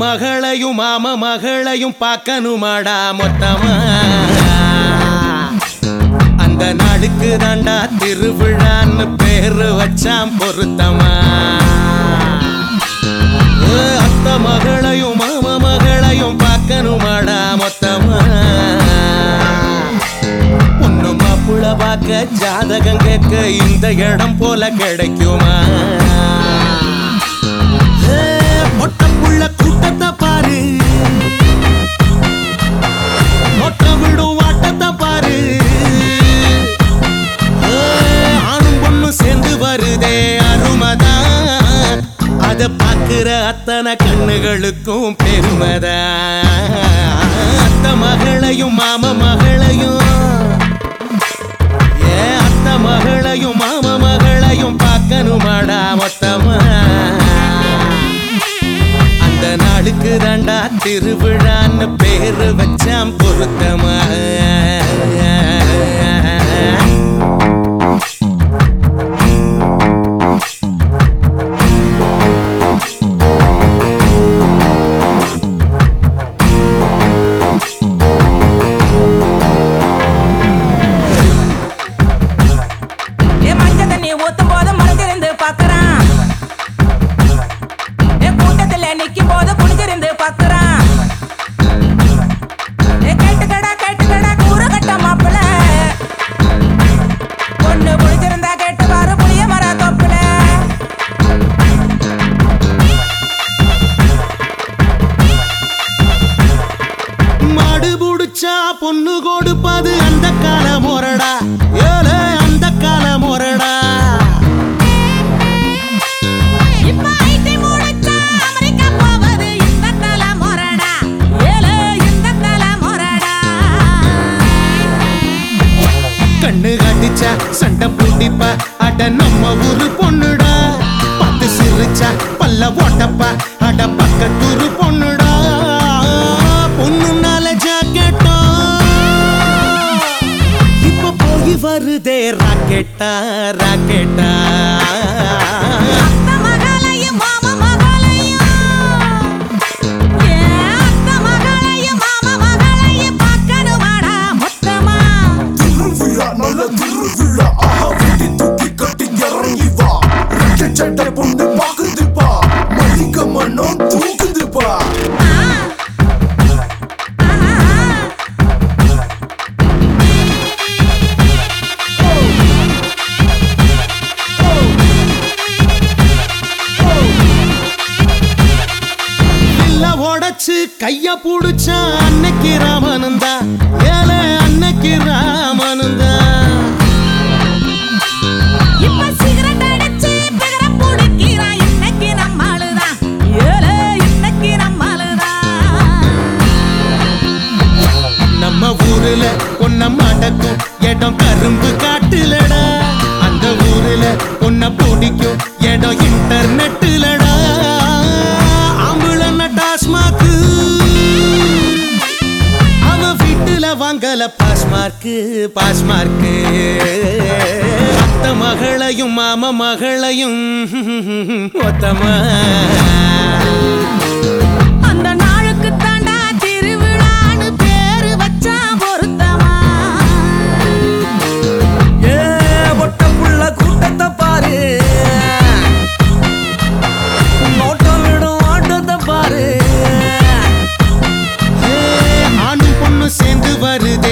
மகளையும் மாம மகளையும் பார்க்கணுமாடா மொத்தமா அந்த நாளுக்கு தாண்டா திருவிழான்னு பேரு வச்சான் பொருத்தமா ஏ, அத்த மகளையும் மாம மகளையும் பார்க்கணுமாடா மொத்தமா பொண்ணு மாப்புள்ள பார்க்க ஜாதகம் கேட்க இந்த இடம் போல கிடைக்குமா ஏ, மொட்டைப்புள்ள கூட்டத்தை பாரு மொட்டை விடும் வாட்டத்தை பாரு ஏ, ஆணும் பொண்ணும் சேர்ந்து வருதே அருமதான் அத பாக்குற அத்தனை கண்ணுகளுக்கும் பெருமதான் அத்த மகளையும் மாம மகளையும் ஏ அத்த மகளையும் மாம மகளையும் பார்க்கணுமாடா மொத்தமா அந்த நாளுக்கு தாண்டா திருவிழான்னு பேரு வச்சான் பொருத்தமா ஏ மஞ்ச தண்ணி ஊத்தும் போது மறைஞ்சிருந்து பாக்குறான் ஏ கூட்டத்துல நிக்கும் போது குனிஞ்சிருந்து பாக்குறான் ஏ கேட்டுக்கடா கேட்டுக்கடா கூறு கட்ட மாப்பிள பொண்ணு குளிச்சிருந்தா கேட்டு பாரு புளிய மர தொப்புல மாடு புடிச்சா பொண்ணு கொடுப்பது அந்த கால முறடா ஏலே அந்த கால முறடா இப்ப ஐடி முடிச்சா அமெரிக்கா போவது இந்த தல முறடா ஏலே இந்த தல முறடா கண்ணு கடிச்சா சண்டை பூட்டிப்பா அட நம்ம ஊரு பொண்ணுடா பத்து சிரிச்சா பல்ல ஓட்டப்பா அட பக்கத்தூரு பொண்ணுடா பொண்ணுனால ஜாக்கெட்டா இப்ப போய் வருதே ராக்கெட்டா ராக்கெட்டா அத்த மகளையும் மாமா மகளையும் ஏ அத்த மகளையும் மாமா மகளையும் பார்க்கணுமாடா மொத்தமா திருவிழா நல்ல திருவிழா ஆஹா வெட்டி தூக்கி கட்டி இறங்கி வா ரெட்டை சட்டை பொண்ணு பாக்குதுப்பா மல்லிக மனம் தூக்குதுப்பா ஆ. ஆ. இல்ல உடைச்சு கைய புடிச்சா அன்னைக்கு ராமனந்தா ஏலே அன்னைக்கு ராமனந்தா இப்ப சிகரெட் அடிச்சு பிகர புடிக்கிறான் இன்னைக்கு நம்ம ஆளுதான் ஏலே இன்னைக்கு நம்ம ஆளுதான் நம்ம ஊருல பொண்ண மடக்கும் இடம் கரும்பு காட்டுலடா அந்த ஊருல பொண்ண பிடிக்கும் இடம் இன்டர்நெட்டுலடா ஆம்புலன்ன டாஸ்மாக்கு அவன் வீட்டுல வாங்கல பாஸ் மார்க்கு பாஸ் மார்க்கு அத்த மகளையும் மாம மகளையும் மொத்தமா அந்த நாளுக்கு தாண்டா திருவிழான்னு பேரு வச்சா பொருத்தமா ஏ பொட்ட புள்ள கூட்டத்தை பாரு நோட்டம் விடும் ஆட்டத்தை பாரு ஏ, ஆணும் பொண்ணு சேர்ந்து வருதே